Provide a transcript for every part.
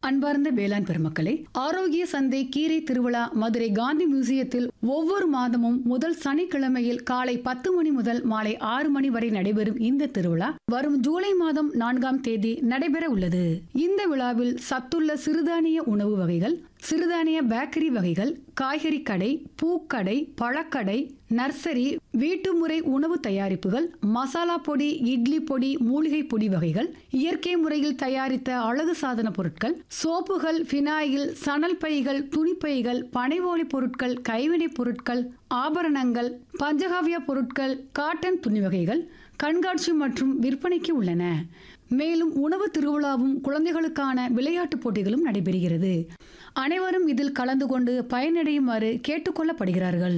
அன்பார்ந்த வேளாண் பெருமக்களே ஆரோக்கிய சந்தை கீரை திருவிழா மதுரை காந்தி மியூசியத்தில் ஒவ்வொரு மாதமும் முதல் சனிக்கிழமையில் காலை பத்து மணி முதல் மாலை ஆறு மணி வரை நடைபெறும் இந்த திருவிழா வரும் ஜூலை மாதம் நான்காம் தேதி நடைபெற உள்ளது இந்த விழாவில் சத்துள்ள சிறுதானிய உணவு வகைகள் சிறுதானிய பேக்கரி வகைகள் காய்கறி கடை பூக்கடை பழக்கடை நர்சரி வீட்டுமுறை உணவு தயாரிப்புகள் மசாலா பொடி இட்லி பொடி மூலிகை பொடி வகைகள் இயற்கை முறையில் தயாரித்த அழகு சாதன பொருட்கள் சோப்புகள் பினாயில் சணல் பைகள் துணிப்பைகள் பனைவோலி பொருட்கள் கைவினைப் பொருட்கள் ஆபரணங்கள் பஞ்சகாவிய பொருட்கள் காட்டன் துணி வகைகள் கண்காட்சி மற்றும் விற்பனைக்கு உள்ளன மேலும் உணவு திருவிழாவும் குழந்தைகளுக்கான விளையாட்டுப் போட்டிகளும் நடைபெறுகிறது அனைவரும் இதில் கலந்து கொண்டு பயனடையுமாறு கேட்டுக்கொள்ளப்படுகிறார்கள்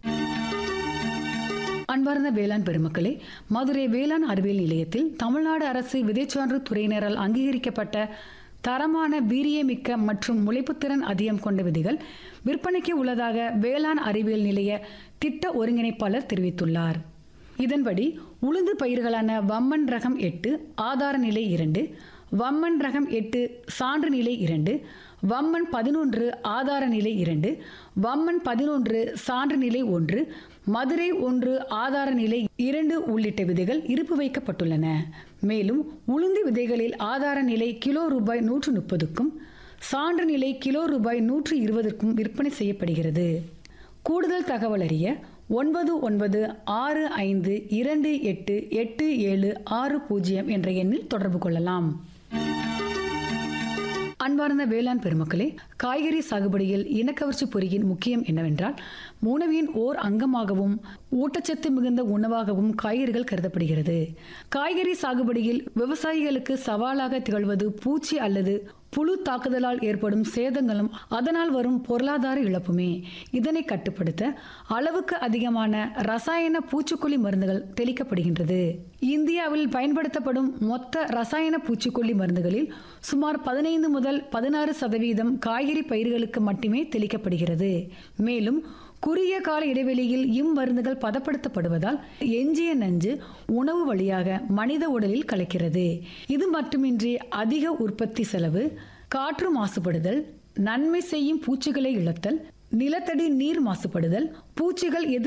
அன்பார்ந்த வேளாண் பெருமக்களே மதுரை வேளாண் அறிவியல் நிலையத்தில் தமிழ்நாடு அரசு விதைச்சான்று துறையினரால் அங்கீகரிக்கப்பட்ட தரமான வீரியமிக்க மற்றும் முளைப்புத்திறன் அதிகம் கொண்ட விதைகள் விற்பனைக்கு உள்ளதாக வேளாண் அறிவியல் நிலைய திட்ட ஒருங்கிணைப்பாளர் தெரிவித்துள்ளார் இதன்படி உளுந்து பயிர்களான வம்மன் ரகம் எட்டு ஆதார நிலை இரண்டு வம்மன் ரகம் எட்டு சான்று நிலை இரண்டு வம்மன் பதினொன்று ஆதார நிலை இரண்டு வம்மன் பதினொன்று சான்று நிலை ஒன்று மதுரை ஒன்று ஆதார நிலை இரண்டு உள்ளிட்ட விதைகள் இருப்பு வைக்கப்பட்டுள்ளன மேலும் உளுந்து விதைகளில் ஆதார நிலை கிலோ ரூபாய் நூற்று முப்பதுக்கும் சான்று நிலை கிலோ ரூபாய் நூற்று இருபதுக்கும் விற்பனை செய்யப்படுகிறது கூடுதல் தகவல் அறிய ஒன்பது ஒன்பது ஆறு ஐந்து இரண்டு எட்டு எட்டு ஏழு ஆறு பூஜ்ஜியம் என்ற எண்ணில் தொடர்பு கொள்ளலாம் அன்பார்ந்த வேளாண் பெருமக்களே காய்கறி சாகுபடியில் இனக்கவர்ச்சி பொறியின் முக்கியம் என்னவென்றால் உணவின் ஓர் அங்கமாகவும் ஊட்டச்சத்து மிகுந்த உணவாகவும் காய்கறிகள் கருதப்படுகிறது காய்கறி சாகுபடியில் விவசாயிகளுக்கு சவாலாக திகழ்வது பூச்சி அல்லது புழு தாக்குதலால் ஏற்படும் சேதங்களும் அதனால் வரும் பொருளாதார இழப்புமே இதனை கட்டுப்படுத்த அளவுக்கு அதிகமான ரசாயன பூச்சிக்கொல்லி மருந்துகள் தெளிக்கப்படுகின்றது இந்தியாவில் பயன்படுத்தப்படும் மொத்த ரசாயன பூச்சிக்கொல்லி மருந்துகளில் சுமார் பதினைந்து முதல் பதினாறு சதவீதம் காய்கறி பயிர்களுக்கு மட்டுமே தெளிக்கப்படுகிறது மேலும் குறுகிய கால இடைவெளியில் இம்மருந்துகள் பதப்படுத்தப்படுவதால் எஞ்சிய நஞ்சு உணவு வழியாக மனித உடலில் கலக்கிறது இது மட்டுமின்றி அதிக உற்பத்தி செலவு காற்று மாசுபடுதல் நன்மை செய்யும் பூச்சிகளை இழத்தல் நிலத்தடி நீர் மாசுபடுதல் பூச்சிகள் எதிர்